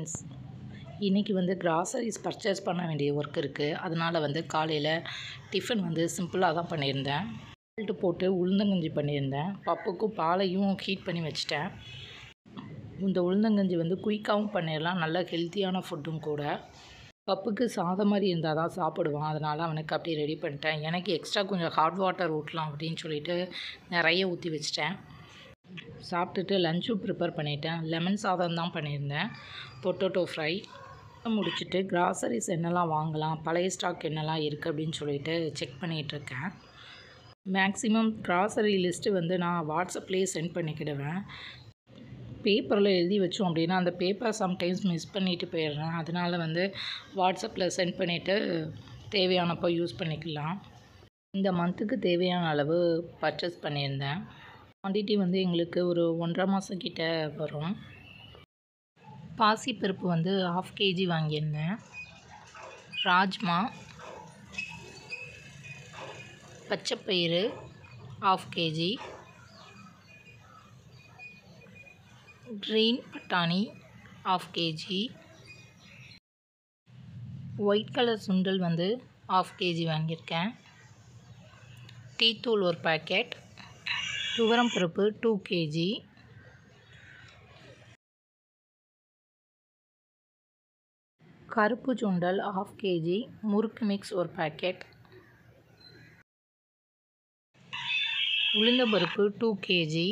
friends இன்றைக்கி வந்து groceries purchase பண்ண வேண்டிய ஒர்க் இருக்குது அதனால் வந்து காலையில் டிஃபன் வந்து சிம்பிளாக தான் பண்ணியிருந்தேன் சால்ட்டு போட்டு உளுந்தங்கஞ்சி பண்ணியிருந்தேன் பப்புக்கும் பாலையும் ஹீட் பண்ணி வச்சிட்டேன் இந்த உளுந்தங்கஞ்சி வந்து குயிக்காகவும் பண்ணிடலாம் நல்ல ஹெல்த்தியான ஃபுட்டும் கூட பப்புக்கு சாதம் மாதிரி இருந்தால் தான் சாப்பிடுவான் அதனால் அவனுக்கு அப்படி ரெடி பண்ணிட்டேன் எனக்கு எக்ஸ்ட்ரா கொஞ்சம் ஹாட் வாட்டர் ஊற்றலாம் அப்படின்னு சொல்லிட்டு நிறைய ஊற்றி வச்சிட்டேன் சாப்பிட்டுட்டு லஞ்சும் ப்ரிப்பேர் பண்ணிட்டேன் லெமன் சாதம் தான் பண்ணியிருந்தேன் பொட்டோட்டோ ஃப்ரை முடிச்சுட்டு கிராசரிஸ் என்னெல்லாம் வாங்கலாம் பழைய ஸ்டாக் என்னெல்லாம் இருக்குது அப்படின்னு சொல்லிட்டு செக் பண்ணிகிட்ருக்கேன் மேக்ஸிமம் கிராசரி லிஸ்ட்டு வந்து நான் வாட்ஸ்அப்லேயே சென்ட் பண்ணிக்கிடுவேன் பேப்பரில் எழுதி வச்சோம் அப்படின்னா அந்த பேப்பர் சம்டைம்ஸ் மிஸ் பண்ணிட்டு போயிடுறேன் அதனால் வந்து வாட்ஸ்அப்பில் சென்ட் பண்ணிவிட்டு தேவையானப்போ யூஸ் பண்ணிக்கலாம் இந்த மந்த்துக்கு தேவையான அளவு பர்ச்சேஸ் பண்ணியிருந்தேன் குவான்டிட்டி வந்து எங்களுக்கு ஒரு ஒன்றரை மாதம் கிட்ட வரும் பாசிப்பருப்பு வந்து ஆஃப் கேஜி வாங்கியிருந்தேன் ராஜ்மா பச்சைப்பயிறு ஆஃப் கேஜி க்ரீன் பட்டாணி ஆஃப் கேஜி ஒயிட் கலர் சுண்டல் வந்து ஆஃப் கேஜி வாங்கியிருக்கேன் டீத்தூள் ஒரு பேக்கெட் துவரம் பருப்பு டூ கேஜி கருப்பு சுண்டல் ஆஃப் கேஜி முறுக்கு மிக்ஸ் ஒரு பேக்கெட் உளுந்தம்பருப்பு டூ கேஜி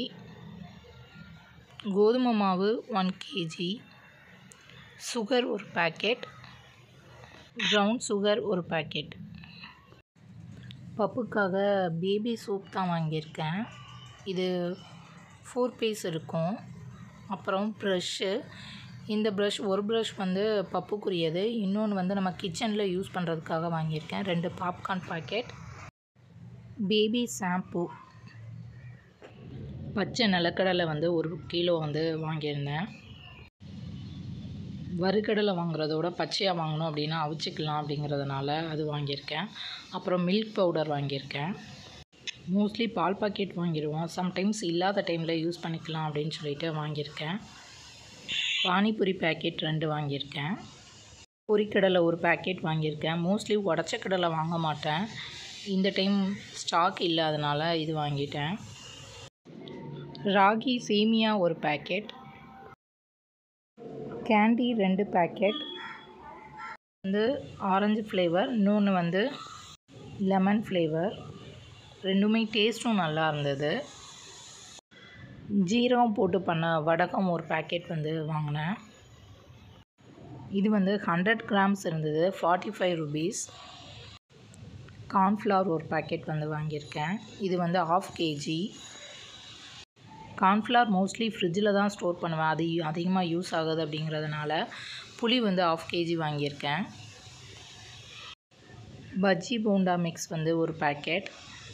கோதுமை மாவு ஒன் கேஜி சுகர் ஒரு பேக்கெட் ப்ரௌன் சுகர் ஒரு பேக்கெட் பப்புக்காக பேபி சோப் தான் வாங்கியிருக்கேன் இது ஃபோர் பீஸ் இருக்கும் அப்புறம் ப்ரஷ்ஷு இந்த ப்ரஷ் ஒரு ப்ரஷ் வந்து பப்புக்குரியது இன்னொன்று வந்து நம்ம கிச்சனில் யூஸ் பண்ணுறதுக்காக வாங்கியிருக்கேன் ரெண்டு பாப்கார்ன் பாக்கெட் பேபி ஷாம்பு பச்சை நிலக்கடலை வந்து ஒரு கிலோ வந்து வாங்கியிருந்தேன் வறுக்கடலை வாங்குறதோட பச்சையாக வாங்கணும் அப்படின்னா அவிச்சிக்கலாம் அப்படிங்கிறதுனால அது வாங்கியிருக்கேன் அப்புறம் மில்க் பவுடர் வாங்கியிருக்கேன் மோஸ்ட்லி பால் பாக்கெட் வாங்கிடுவோம் சம்டைம்ஸ் இல்லாத டைமில் யூஸ் பண்ணிக்கலாம் அப்படின்னு சொல்லிட்டு வாங்கியிருக்கேன் பானிபூரி பேக்கெட் ரெண்டு வாங்கியிருக்கேன் பொரிக்கடலை ஒரு பேக்கெட் வாங்கியிருக்கேன் மோஸ்ட்லி உடச்ச கடலை வாங்க மாட்டேன் இந்த டைம் ஸ்டாக் இல்லாதனால இது வாங்கிட்டேன் ராகி சேமியா ஒரு பேக்கெட் கேண்டி ரெண்டு பேக்கெட் வந்து ஆரஞ்சு ஃப்ளேவர் இன்னொன்று வந்து லெமன் ஃப்ளேவர் ரெண்டுமே டேஸ்ட்டும் நல்லா இருந்தது ஜீரகம் போட்டு பண்ண வடகம் ஒரு பேக்கெட் வந்து வாங்கினேன் இது வந்து ஹண்ட்ரட் கிராம்ஸ் இருந்தது ஃபார்ட்டி ஃபைவ் ருபீஸ் கார்ன்ஃப்ளவர் ஒரு பேக்கெட் வந்து வாங்கியிருக்கேன் இது வந்து ஆஃப் கேஜி கார்ன்ஃப்ளவர் மோஸ்ட்லி ஃப்ரிட்ஜில் தான் ஸ்டோர் பண்ணுவேன் அது அதிகமாக யூஸ் ஆகுது அப்படிங்கிறதுனால புளி வந்து ஆஃப் கேஜி வாங்கியிருக்கேன் பஜ்ஜி போண்டா மிக்ஸ் வந்து ஒரு பேக்கெட்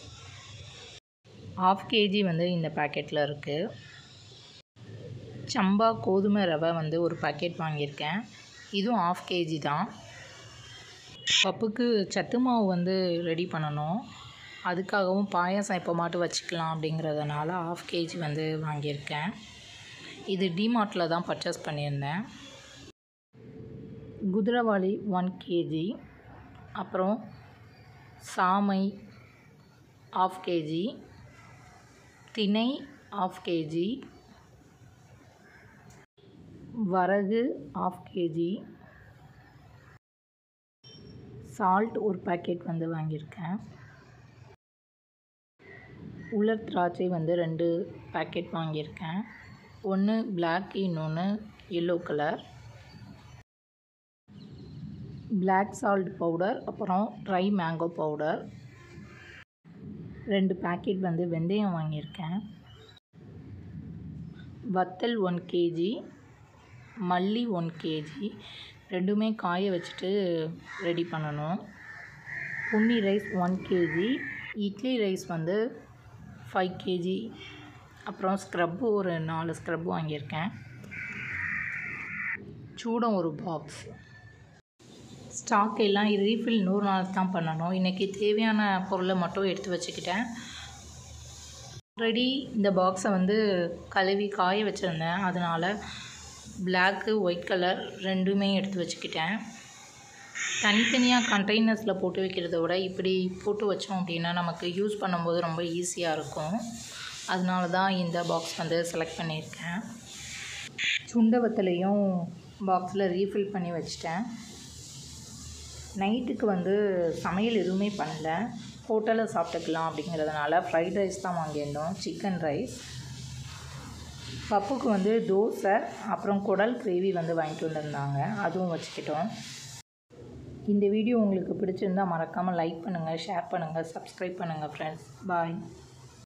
ஆஃப் கேஜி வந்து இந்த பேக்கெட்டில் இருக்குது சம்பா கோதுமை ரவை வந்து ஒரு பேக்கெட் வாங்கியிருக்கேன் இதுவும் ஆஃப் கேஜி தான் பப்புக்கு சத்து மாவு வந்து ரெடி பண்ணணும் அதுக்காகவும் பாயாசம் எப்போ மாட்டு வச்சுக்கலாம் அப்படிங்கிறதுனால ஆஃப் கேஜி வந்து வாங்கியிருக்கேன் இது டிமார்ட்டில் தான் பர்ச்சேஸ் பண்ணியிருந்தேன் குதிரவாளி ஒன் கேஜி அப்புறம் சாமை ஆஃப் கேஜி திணை ஆஃப் கேஜி வரகு ஆஃப் கேஜி சால்ட் ஒரு பேக்கெட் வந்து வாங்கியிருக்கேன் உலர் திராட்சை வந்து ரெண்டு பேக்கெட் வாங்கியிருக்கேன் ஒன்று பிளாக் இன்னொன்று yellow colour black salt powder அப்புறம் ட்ரை மேங்கோ பவுடர் ரெண்டு பேக்கெட் வந்து வெந்தயம் வாங்கியிருக்கேன் வத்தல் ஒன் கேஜி மல்லி ஒன் கேஜி ரெண்டுமே காய வச்சுட்டு ரெடி பண்ணணும் Ponni rice one KG idli rice வந்து ஃபைவ் கேஜி அப்புறம் ஸ்க்ரப்பு ஒரு நாலு ஸ்க்ரப்பு வாங்கியிருக்கேன் சூடம் ஒரு பாக்ஸ் ஸ்டாக் எல்லாம் ரீஃபில் நூறு நாள் தான் பண்ணணும் இன்றைக்கி தேவையான பொருளை மட்டும் எடுத்து வச்சுக்கிட்டேன் ஆல்ரெடி இந்த பாக்ஸை வந்து கழுவி காய வச்சுருந்தேன் அதனால் பிளாக்கு ஒயிட் கலர் ரெண்டுமே எடுத்து வச்சுக்கிட்டேன் தனித்தனியாக கண்டெய்னர்ஸில் போட்டு வைக்கிறத விட இப்படி போட்டு வச்சோம் அப்படின்னா நமக்கு யூஸ் பண்ணும்போது ரொம்ப ஈஸியாக இருக்கும் அதனால தான் இந்த பாக்ஸ் வந்து செலக்ட் பண்ணியிருக்கேன் சுண்ட வத்தலையும் பாக்ஸில் ரீஃபில் பண்ணி வச்சிட்டேன் நைட்டுக்கு வந்து சமையல் எதுவுமே பண்ணல ஹோட்டலில் சாப்பிட்டுக்கலாம் அப்படிங்கிறதுனால ஃப்ரைட் ரைஸ் தான் வாங்கியிருந்தோம் சிக்கன் ரைஸ் பப்புக்கு வந்து தோசை அப்புறம் குடல் கிரேவி வந்து வாங்கிட்டு வந்திருந்தாங்க அதுவும் வச்சுக்கிட்டோம் இந்த வீடியோ உங்களுக்கு பிடிச்சிருந்தால் மறக்காமல் லைக் பண்ணுங்கள் ஷேர் பண்ணுங்கள் சப்ஸ்கிரைப் பண்ணுங்கள் ஃப்ரெண்ட்ஸ் பாய்